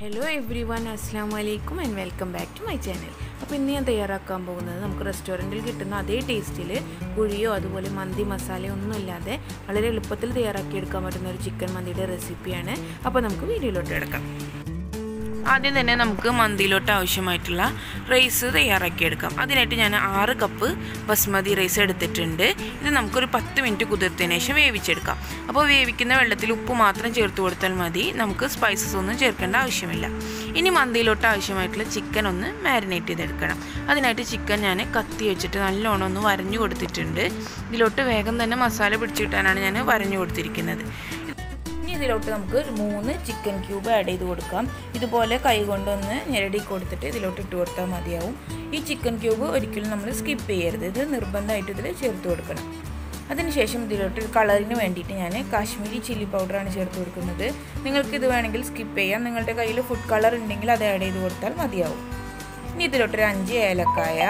hello every everyone അസ്സാം വലൈക്കും and welcome back to my channel അപ്പോൾ ഇന്ന് ഞാൻ തയ്യാറാക്കാൻ പോകുന്നത് നമുക്ക് റെസ്റ്റോറൻറ്റിൽ കിട്ടുന്ന അതേ ടേസ്റ്റിൽ കുഴിയോ അതുപോലെ മന്തി മസാലയോ ഒന്നും ഇല്ലാതെ വളരെ എളുപ്പത്തിൽ തയ്യാറാക്കിയെടുക്കാൻ പറ്റുന്ന ഒരു ചിക്കൻ മന്തിയുടെ റെസിപ്പിയാണ് അപ്പോൾ നമുക്ക് വീഡിയോയിലോട്ട് എടുക്കാം ആദ്യം തന്നെ നമുക്ക് മന്തിയിലോട്ട് ആവശ്യമായിട്ടുള്ള റൈസ് തയ്യാറാക്കിയെടുക്കാം അതിനായിട്ട് ഞാൻ ആറ് കപ്പ് ബസ്മതി റൈസ് എടുത്തിട്ടുണ്ട് ഇത് നമുക്കൊരു പത്ത് മിനിറ്റ് കുതിർത്തതിന് ശേഷം വേവിച്ചെടുക്കാം അപ്പോൾ വേവിക്കുന്ന വെള്ളത്തിൽ ഉപ്പ് മാത്രം ചേർത്ത് കൊടുത്താൽ മതി നമുക്ക് സ്പൈസസ് ഒന്നും ചേർക്കേണ്ട ആവശ്യമില്ല ഇനി മന്തിയിലോട്ട് ആവശ്യമായിട്ടുള്ള ചിക്കൻ ഒന്ന് മാരിനേറ്റ് ചെയ്തെടുക്കണം അതിനായിട്ട് ചിക്കൻ ഞാൻ കത്തി വെച്ചിട്ട് നല്ലോണം ഒന്ന് വരഞ്ഞു കൊടുത്തിട്ടുണ്ട് ഇതിലോട്ട് വേഗം തന്നെ മസാല പിടിച്ചു കിട്ടാനാണ് ഞാൻ വരഞ്ഞു കൊടുത്തിരിക്കുന്നത് ഇനി ഇതിലോട്ട് നമുക്ക് ഒരു മൂന്ന് ചിക്കൻ ക്യൂബ് ആഡ് ചെയ്ത് കൊടുക്കാം ഇതുപോലെ കൈ കൊണ്ടൊന്ന് ഞെരടി കൊടുത്തിട്ട് ഇതിലോട്ട് ഇട്ട് കൊടുത്താൽ മതിയാവും ഈ ചിക്കൻ ക്യൂബ് ഒരിക്കലും നമ്മൾ സ്കിപ്പ് ചെയ്യരുത് ഇത് നിർബന്ധമായിട്ട് ഇതിൽ ചേർത്ത് കൊടുക്കണം അതിനുശേഷം ഇതിലോട്ട് കളറിന് വേണ്ടിയിട്ട് ഞാൻ കാശ്മീരി ചില്ലി പൗഡറാണ് ചേർത്ത് കൊടുക്കുന്നത് നിങ്ങൾക്ക് ഇത് വേണമെങ്കിൽ സ്കിപ്പ് ചെയ്യാം നിങ്ങളുടെ കയ്യിൽ ഫുഡ് കളർ ഉണ്ടെങ്കിൽ അത് ആഡ് ചെയ്ത് കൊടുത്താൽ മതിയാവും ഇനി ഇതിലോട്ടൊരു അഞ്ച് ഏലക്കായ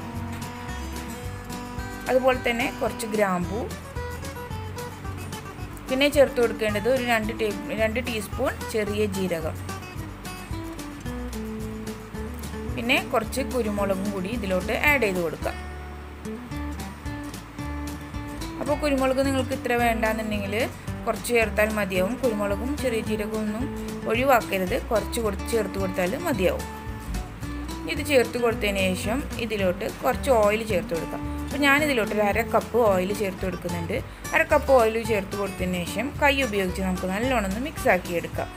അതുപോലെ തന്നെ കുറച്ച് ഗ്രാമ്പൂ പിന്നെ ചേർത്ത് കൊടുക്കേണ്ടത് ഒരു രണ്ട് ടേ രണ്ട് ടീസ്പൂൺ ചെറിയ ജീരകം പിന്നെ കുറച്ച് കുരുമുളകും കൂടി ഇതിലോട്ട് ആഡ് ചെയ്ത് കൊടുക്കാം അപ്പോൾ കുരുമുളക് നിങ്ങൾക്ക് ഇത്ര വേണ്ടാന്നുണ്ടെങ്കിൽ കുറച്ച് ചേർത്താൽ മതിയാവും കുരുമുളകും ചെറിയ ജീരകവും ഒന്നും ഒഴിവാക്കരുത് കുറച്ച് കുറച്ച് ചേർത്ത് കൊടുത്താൽ മതിയാവും ഇത് ചേർത്ത് കൊടുത്തതിന് ശേഷം ഇതിലോട്ട് കുറച്ച് ഓയിൽ ചേർത്ത് കൊടുക്കാം അപ്പോൾ ഞാനിതിലോട്ട് ഒരു അര കപ്പ് ഓയിൽ ചേർത്ത് കൊടുക്കുന്നുണ്ട് അര കപ്പ് ഓയിൽ ചേർത്ത് കൊടുത്തതിന് ശേഷം കൈ ഉപയോഗിച്ച് നമുക്ക് നല്ലോണം ഒന്ന് മിക്സ് ആക്കി എടുക്കാം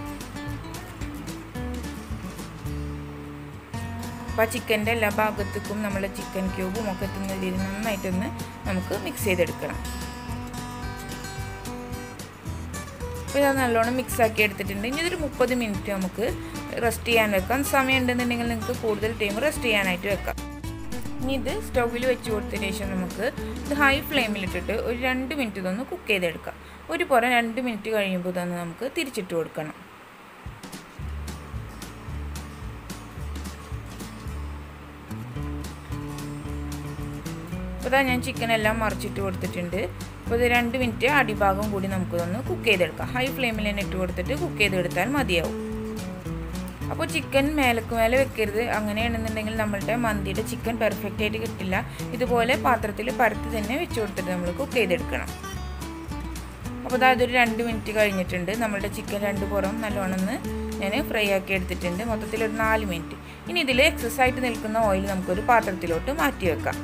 അപ്പോൾ ചിക്കൻ്റെ എല്ലാ ഭാഗത്തേക്കും നമ്മൾ ചിക്കൻ ക്യൂബും ഒക്കെ എത്തുന്ന രീതിയിൽ നന്നായിട്ടൊന്ന് നമുക്ക് മിക്സ് ചെയ്തെടുക്കണം അപ്പോൾ ഇത് നല്ലോണം മിക്സ് ആക്കി എടുത്തിട്ടുണ്ട് ഇനി ഇതൊരു മുപ്പത് മിനിറ്റ് നമുക്ക് റെസ്റ്റ് ചെയ്യാൻ വെക്കാം സമയം ഉണ്ടെന്നുണ്ടെങ്കിൽ നിങ്ങൾക്ക് കൂടുതൽ ടൈം റെസ്റ്റ് ചെയ്യാനായിട്ട് വെക്കാം ഇനി ഇത് സ്റ്റൗവിൽ വെച്ച് കൊടുത്തതിന് ശേഷം നമുക്ക് ഇത് ഹൈ ഫ്ലെയിമിലിട്ടിട്ട് ഒരു രണ്ട് മിനിറ്റ് ഇതൊന്ന് കുക്ക് ചെയ്തെടുക്കാം ഒരു പുറം രണ്ട് മിനിറ്റ് കഴിയുമ്പോൾ ഇതൊന്ന് നമുക്ക് തിരിച്ചിട്ട് കൊടുക്കണം അപ്പോൾ ഇതാ ഞാൻ ചിക്കൻ എല്ലാം മറിച്ചിട്ട് കൊടുത്തിട്ടുണ്ട് അപ്പോൾ ഇത് രണ്ട് മിനിറ്റ് അടിഭാഗം കൂടി നമുക്കിതൊന്ന് കുക്ക് ചെയ്തെടുക്കാം ഹൈ ഫ്ലെയിമിൽ തന്നെ ഇട്ട് കൊടുത്തിട്ട് കുക്ക് ചെയ്തെടുത്താൽ മതിയാവും അപ്പോൾ ചിക്കൻ മേലക്ക് മേലെ വെക്കരുത് അങ്ങനെയാണെന്നുണ്ടെങ്കിൽ നമ്മളുടെ മന്തിയുടെ ചിക്കൻ പെർഫെക്റ്റ് ആയിട്ട് കിട്ടില്ല ഇതുപോലെ പാത്രത്തിൽ പരത്തി തന്നെ വെച്ച് കൊടുത്തിട്ട് നമ്മൾ കുക്ക് ചെയ്തെടുക്കണം അപ്പോൾ അതായത് ഒരു രണ്ട് മിനിറ്റ് കഴിഞ്ഞിട്ടുണ്ട് നമ്മളുടെ ചിക്കൻ രണ്ട് പുറം നല്ലോണം ഒന്ന് ഞാൻ ഫ്രൈ ആക്കി എടുത്തിട്ടുണ്ട് മൊത്തത്തിൽ ഒരു നാല് മിനിറ്റ് ഇനി ഇതിൽ എക്സസ് ആയിട്ട് നിൽക്കുന്ന ഓയിൽ നമുക്കൊരു പാത്രത്തിലോട്ട് മാറ്റി വെക്കാം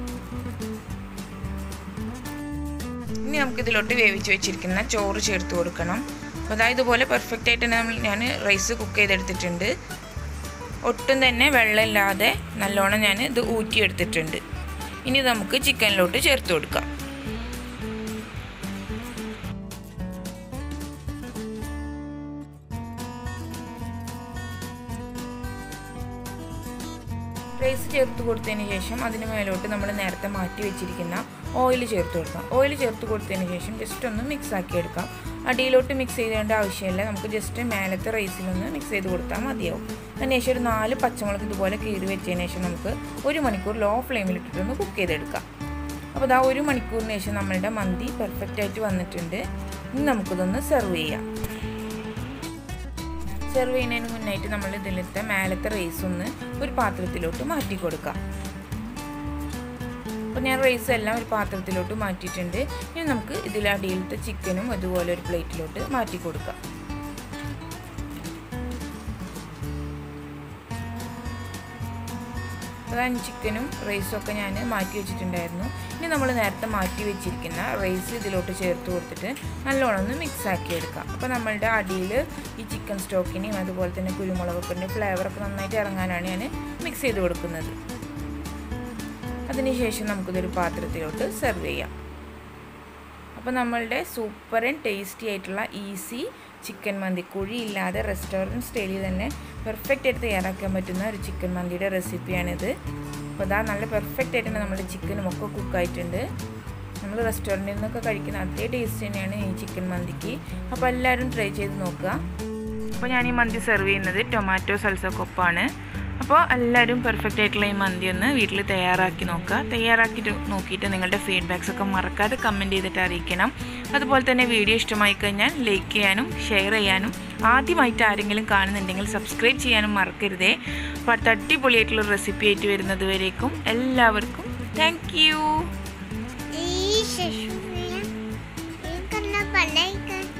ഇനി നമുക്കിതിലോട്ട് വേവിച്ച് വെച്ചിരിക്കുന്ന ചോറ് ചേർത്ത് കൊടുക്കണം അപ്പോൾ അതായത് ഇതുപോലെ പെർഫെക്റ്റ് ആയിട്ട് നമ്മൾ ഞാൻ റൈസ് കുക്ക് ചെയ്തെടുത്തിട്ടുണ്ട് ഒട്ടും തന്നെ വെള്ളമില്ലാതെ നല്ലോണം ഞാൻ ഇത് ഊറ്റിയെടുത്തിട്ടുണ്ട് ഇനി നമുക്ക് ചിക്കനിലോട്ട് ചേർത്ത് കൊടുക്കാം റൈസ് ചേർത്ത് കൊടുത്തതിന് ശേഷം അതിന് മേലോട്ട് നമ്മൾ നേരത്തെ മാറ്റി വെച്ചിരിക്കുന്ന ഓയിൽ ചേർത്ത് കൊടുക്കാം ഓയിൽ ചേർത്ത് കൊടുത്തതിന് ശേഷം ജസ്റ്റ് ഒന്ന് മിക്സ് ആക്കി എടുക്കാം അടിയിലോട്ട് മിക്സ് ചെയ്തേണ്ട ആവശ്യമില്ല നമുക്ക് ജസ്റ്റ് മേലത്തെ റൈസിലൊന്ന് മിക്സ് ചെയ്ത് കൊടുത്താൽ മതിയാവും അതിനുശേഷം ഒരു നാല് പച്ചമുളക് ഇതുപോലെ കീറി വെച്ചതിന് ശേഷം നമുക്ക് ഒരു മണിക്കൂർ ലോ ഫ്ലെയിമിലിട്ടിട്ടൊന്ന് കുക്ക് ചെയ്തെടുക്കാം അപ്പോൾ ഇതാ ഒരു മണിക്കൂറിന് ശേഷം നമ്മളുടെ മന്തി പെർഫെക്റ്റ് ആയിട്ട് വന്നിട്ടുണ്ട് ഇനി നമുക്കിതൊന്ന് സെർവ് ചെയ്യാം സെർവ് ചെയ്യുന്നതിന് മുന്നായിട്ട് നമ്മൾ ഇതിലത്തെ മേലത്തെ റൈസ് ഒന്ന് ഒരു പാത്രത്തിലോട്ട് മാറ്റി കൊടുക്കാം അപ്പോൾ ഞാൻ റൈസ് എല്ലാം ഒരു പാത്രത്തിലോട്ട് മാറ്റിയിട്ടുണ്ട് ഇനി നമുക്ക് ഇതിൽ അടിയിലത്തെ ചിക്കനും അതുപോലെ ഒരു പ്ലേറ്റിലോട്ട് മാറ്റി കൊടുക്കാം അതാണ് ചിക്കനും റൈസും ഒക്കെ ഞാൻ മാറ്റി വെച്ചിട്ടുണ്ടായിരുന്നു ഇനി നമ്മൾ നേരത്തെ മാറ്റി വെച്ചിരിക്കുന്ന റൈസ് ഇതിലോട്ട് ചേർത്ത് കൊടുത്തിട്ട് നല്ലോണം ഒന്ന് മിക്സ് ആക്കി എടുക്കാം അപ്പോൾ നമ്മളുടെ അടിയിൽ ഈ ചിക്കൻ സ്റ്റോക്കിനെയും അതുപോലെ തന്നെ കുരുമുളകൊക്കെ ഫ്ലേവറൊക്കെ നന്നായിട്ട് ഇറങ്ങാനാണ് ഞാൻ മിക്സ് ചെയ്ത് കൊടുക്കുന്നത് അതിനുശേഷം നമുക്കിതൊരു പാത്രത്തിലോട്ട് സെർവ് ചെയ്യാം അപ്പോൾ നമ്മളുടെ സൂപ്പർ ആൻഡ് ടേസ്റ്റി ആയിട്ടുള്ള ഈസി ചിക്കൻ മന്തി കുഴിയില്ലാതെ റെസ്റ്റോറൻറ്റ് സ്റ്റൈലിൽ തന്നെ പെർഫെക്റ്റ് ആയിട്ട് തയ്യാറാക്കാൻ പറ്റുന്ന ഒരു ചിക്കൻ മന്തിയുടെ റെസിപ്പിയാണിത് അപ്പോൾ അതാ നല്ല പെർഫെക്റ്റ് ആയിട്ട് നമ്മുടെ ചിക്കനും ഒക്കെ കുക്കായിട്ടുണ്ട് നമ്മൾ റെസ്റ്റോറൻറ്റിൽ നിന്നൊക്കെ കഴിക്കുന്ന അതേ ടേസ്റ്റ് തന്നെയാണ് ഈ ചിക്കൻ മന്തിക്ക് അപ്പോൾ എല്ലാവരും ട്രൈ ചെയ്ത് നോക്കുക അപ്പോൾ ഞാൻ ഈ മന്തി സെർവ് ചെയ്യുന്നത് ടൊമാറ്റോ സൽസക്കൊപ്പാണ് അപ്പോൾ എല്ലാവരും പെർഫെക്റ്റ് ആയിട്ടുള്ള ഈ മന്തി ഒന്ന് വീട്ടിൽ തയ്യാറാക്കി നോക്കുക തയ്യാറാക്കി നോക്കിയിട്ട് നിങ്ങളുടെ ഫീഡ്ബാക്സ് ഒക്കെ മറക്കാതെ കമൻറ്റ് ചെയ്തിട്ട് അറിയിക്കണം അതുപോലെ തന്നെ വീഡിയോ ഇഷ്ടമായി കഴിഞ്ഞാൽ ലൈക്ക് ചെയ്യാനും ഷെയർ ചെയ്യാനും ആദ്യമായിട്ട് ആരെങ്കിലും കാണുന്നുണ്ടെങ്കിൽ സബ്സ്ക്രൈബ് ചെയ്യാനും മറക്കരുതേ അപ്പോൾ അടുത്ത അടിപൊളിയായിട്ടുള്ള റെസിപ്പി ആയിട്ട് വരുന്നത് വരേക്കും എല്ലാവർക്കും താങ്ക് യു ഈ ശശുവിനെ ഈ കണ്ണ പലയിക്കാൻ